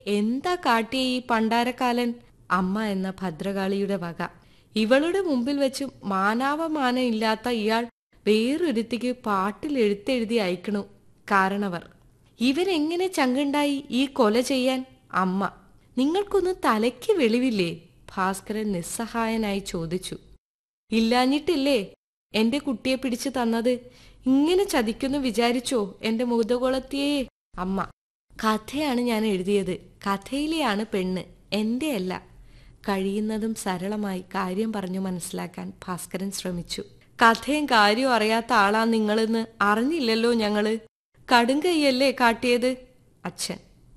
എന്താ കാട്ടിയ ഈ പണ്ടാരക്കാലൻ അമ്മ എന്ന ഭദ്രകാളിയുടെ വക ഇവളുടെ മുമ്പിൽ വെച്ച് മാനാവമാനം ഇല്ലാത്ത ഇയാൾ വേറൊരുത്തിക്ക് പാട്ടിൽ എഴുത്തെഴുതി അയക്കണു കാരണവർ ഇവരെങ്ങനെ ചങ്കുണ്ടായി ഈ കൊല ചെയ്യാൻ അമ്മ നിങ്ങൾക്കൊന്ന് തലയ്ക്ക് വെളിവില്ലേ ഭാസ്കരൻ നിസ്സഹായനായി ചോദിച്ചു ഇല്ലാഞ്ഞിട്ടില്ലേ എന്റെ കുട്ടിയെ പിടിച്ചു തന്നത് ഇങ്ങനെ ചതിക്കുന്നു വിചാരിച്ചോ എന്റെ മുതകുളത്തിയേ അമ്മ കഥയാണ് ഞാൻ എഴുതിയത് കഥയിലെയാണ് പെണ്ണ് എന്റെ അല്ല കഴിയുന്നതും സരളമായി കാര്യം പറഞ്ഞു മനസ്സിലാക്കാൻ ഭാസ്കരൻ ശ്രമിച്ചു കഥയും കാര്യവും അറിയാത്ത ആളാ നിങ്ങളെന്ന് അറിഞ്ഞില്ലല്ലോ ഞങ്ങള് കടുങ്കയ്യല്ലേ കാട്ടിയത് അച്ഛൻ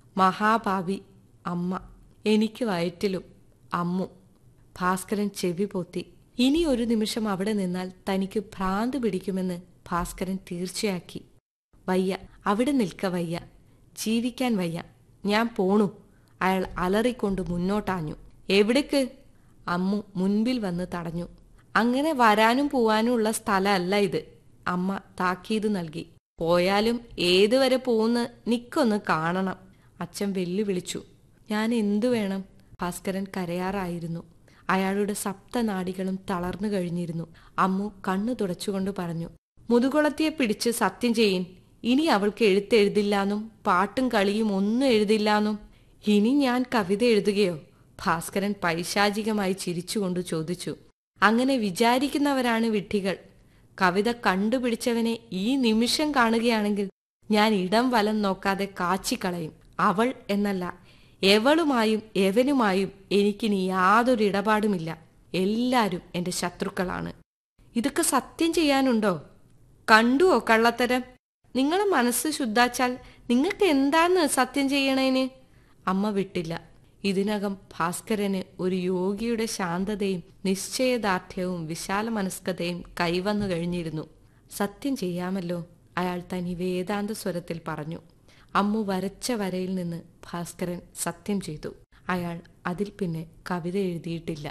മഹാഭാവി അമ്മ എനിക്ക് വയറ്റിലും അമ്മു ഭാസ്കരൻ ചെവി പൊത്തി ഇനി ഒരു നിമിഷം അവിടെ നിന്നാൽ തനിക്ക് ഭ്രാന്ത് പിടിക്കുമെന്ന് ഭാസ്കരൻ തീർച്ചയാക്കി വയ്യ അവിടെ നിൽക്ക വയ്യ ജീവിക്കാൻ വയ്യ ഞാൻ പോണു അയാൾ അലറിക്കൊണ്ട് മുന്നോട്ടാഞ്ഞു എവിടേക്ക് അമ്മു മുൻപിൽ വന്ന് തടഞ്ഞു അങ്ങനെ വരാനും പോവാനും ഉള്ള സ്ഥലമല്ല ഇത് അമ്മ താക്കീത് നൽകി പോയാലും ഏതുവരെ പോകുന്ന നിക്കൊന്ന് കാണണം അച്ഛൻ വെല്ലുവിളിച്ചു ഞാൻ എന്തു വേണം ഭാസ്കരൻ കരയാറായിരുന്നു അയാളുടെ സപ്തനാടികളും തളർന്നു കഴിഞ്ഞിരുന്നു അമ്മു കണ്ണു തുടച്ചുകൊണ്ട് പറഞ്ഞു മുതുകുളത്തിയെ പിടിച്ച് സത്യം ചെയ്യിൻ ഇനി അവൾക്ക് എഴുത്തെഴുതില്ലാന്നും പാട്ടും കളിയും ഒന്നും എഴുതില്ലാന്നും ഇനി ഞാൻ കവിത എഴുതുകയോ ഭാസ്കരൻ പൈശാചികമായി ചിരിച്ചുകൊണ്ട് ചോദിച്ചു അങ്ങനെ വിചാരിക്കുന്നവരാണ് വിഡ്ഢികൾ കവിത കണ്ടുപിടിച്ചവനെ ഈ നിമിഷം കാണുകയാണെങ്കിൽ ഞാൻ ഇടം വലം നോക്കാതെ കാച്ചിക്കളയും അവൾ എന്നല്ല എവളുമായും എവനുമായും എനിക്കിനി യാതൊരു ഇടപാടുമില്ല എല്ലാരും എന്റെ ശത്രുക്കളാണ് ഇതൊക്കെ സത്യം ചെയ്യാനുണ്ടോ കണ്ടുവോ കള്ളത്തരം നിങ്ങളെ മനസ്സ് ശുദ്ധാച്ചാൽ നിങ്ങൾക്ക് എന്താണ് സത്യം ചെയ്യണേന് അമ്മ വിട്ടില്ല ഇതിനകം ഭാസ്കരന് ഒരു യോഗിയുടെ ശാന്തതയും നിശ്ചയദാർഢ്യവും വിശാല മനസ്കതയും കൈവന്നു കഴിഞ്ഞിരുന്നു സത്യം ചെയ്യാമല്ലോ അയാൾ തനി വേദാന്ത സ്വരത്തിൽ പറഞ്ഞു അമ്മു വരച്ച വരയിൽ നിന്ന് ഭാസ്കരൻ സത്യം ചെയ്തു അയാൾ അതിൽ പിന്നെ കവിത എഴുതിയിട്ടില്ല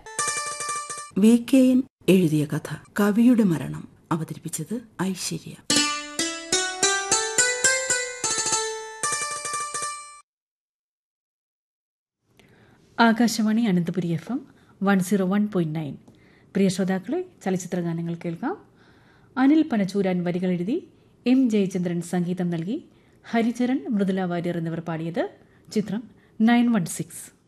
വി കെ എൻ എഴുതിയ കഥ കവിയുടെ മരണം അവതരിപ്പിച്ചത് Aishwarya Akashvani Ananthapuri F M one zero one point nine പ്രിയ ശ്രോതാക്കളെ ചലച്ചിത്ര ഗാനങ്ങൾ കേൾക്കാം അനിൽ പനച്ചൂരാൻ വരികൾ എഴുതി എം ജയചന്ദ്രൻ സംഗീതം നൽകി ഹരിചരൺ മൃദുല വാര്യർ എന്നിവർ പാടിയത് ചിത്രം നയൻ വൺ സിക്സ്